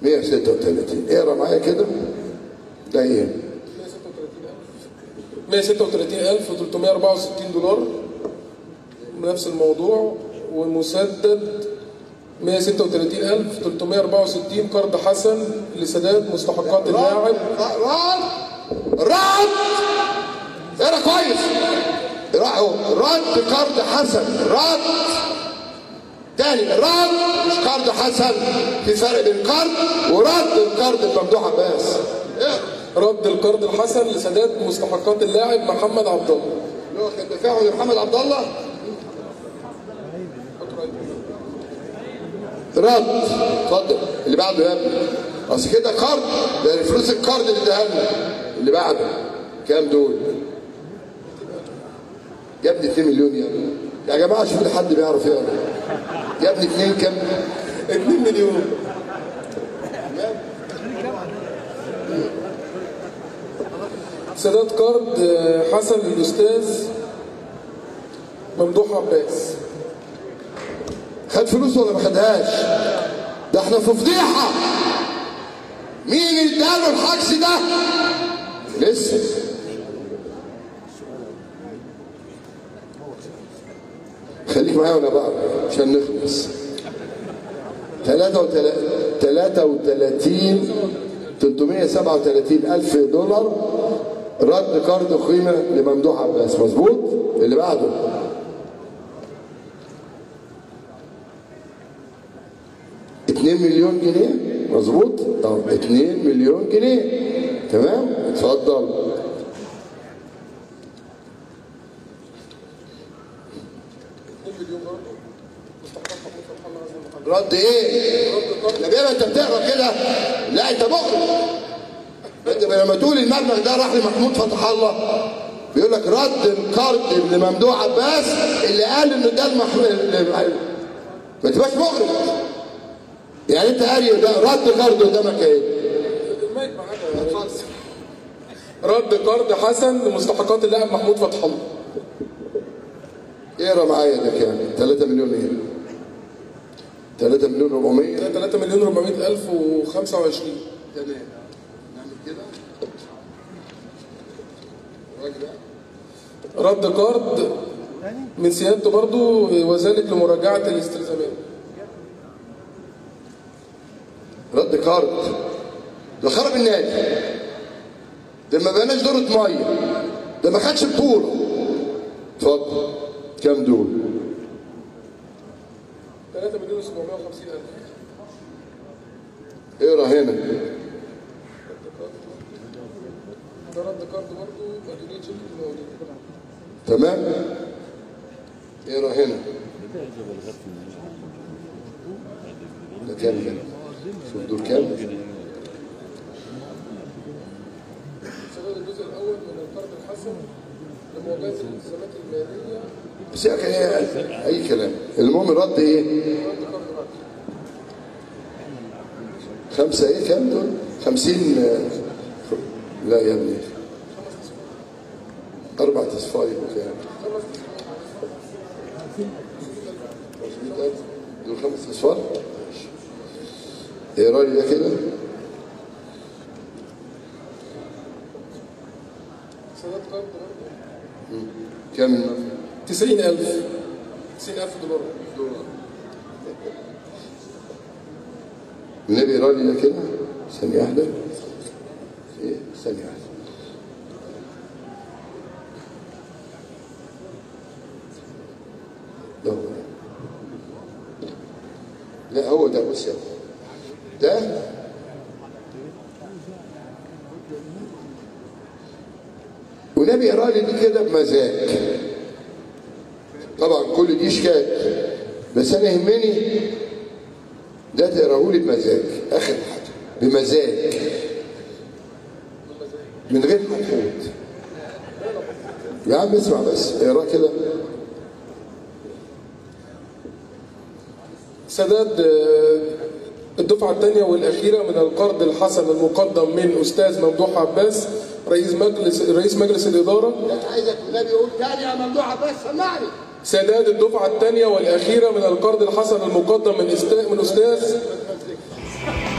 136 اقرا معايا كده ده ايه 136364 دولار نفس الموضوع ومسدد 136364 قرض حسن لسداد مستحقات اللاعب رد رد اقرا كويس اقرا رد قرض حسن رد تاني رد مش قرض حسن في فرق بين قرض ورد القرض الممدوح عباس اقرا رد القرض الحسن لسداد مستحقات اللاعب محمد عبد الله اللي هو كان دفاعه لمحمد عبد الله رد اتفضل اللي بعده يا ابني اصل كده قرض ده فلوس القرض اللي اداها لنا اللي بعده كام دول؟ يا ابني 2 مليون يا ابني يا جماعه شوفوا لي حد بيعرف يقرا يا ابني 2 كام؟ 2 مليون سداد قرض حسن للأستاذ ممدوح عباس خد فلوس ولا ما خدهاش؟ ده احنا في فضيحه مين اللي اداله الحجز ده؟ لسه خليك معايا وانا بقرا عشان نخلص 33 337 ألف دولار رد قرض قيمة لممدوح عباس مظبوط اللي بعده اتنين مليون جنيه مظبوط طب اتنين مليون جنيه تمام اتفضل رد ايه؟ يا بيه انت بتقرا كده لا انت مخرج انت لما تقول المبلغ ده راح لمحمود فتح الله بيقول لك رد القرض لممدوح عباس اللي قال انه ده المحمود ما تبقاش مخرج يعني انت قاري ده رد قرض قدامك ايه؟ رد قرض حسن لمستحقات اللاعب محمود فتح الله اقرا معايا ده كام؟ 3 مليون ايه؟ 3 مليون 400 3 مليون 400 ألف و25 تمام نعمل كده الراجل ده رد قرض من سيادته برضو وذلك لمراجعة الاستلزامات رد قرض ده خرب النادي ده ما بقناش دورة ميه ده ما خدش بطولة اتفضل كام دول؟ 3 مليون 750 ألف اقرا هنا ده رد قرض برضو مديونية شركة المقاولين تمام؟ اقرا هنا ده كام ده؟ شوف دول كام؟ سداد الجزء الأول من القرض الحسن لمواجهة الالتزامات المالية بس يا أخي اي كلام المهم رد ايه؟ رد قرض رد خمسة ايه كام دول؟ خمسين آه، لا يا ابني أربع أصفار يبقوا كام؟ دول خمس أصفار؟ ماشي. اقرا لي ده كده سداد قرض برضو كام المبلغ؟ 90000 90000 دولار النبي يقرا لي ده كده ثانية واحدة ايه ثانية واحدة ده هو ده. لا هو ده بص يا أخويا. ده ونبي يقرا لي دي كده بمزاج طبعا كل دي شكاك بس انا يهمني ده تقراه لي بمزاج اخر حاجه بمزاج من غير حدود يا عم اسمع بس اقراه كده سداد آه، الدفعة الثانية والأخيرة من القرض الحسن المقدم من أستاذ ممدوح عباس رئيس مجلس رئيس مجلس الإدارة عايزك النبي يقول تاني يا ممدوح عباس سمعني سداد الدفعة الثانية والأخيرة من القرض الحسن المقدم من أستاذ من أستاذ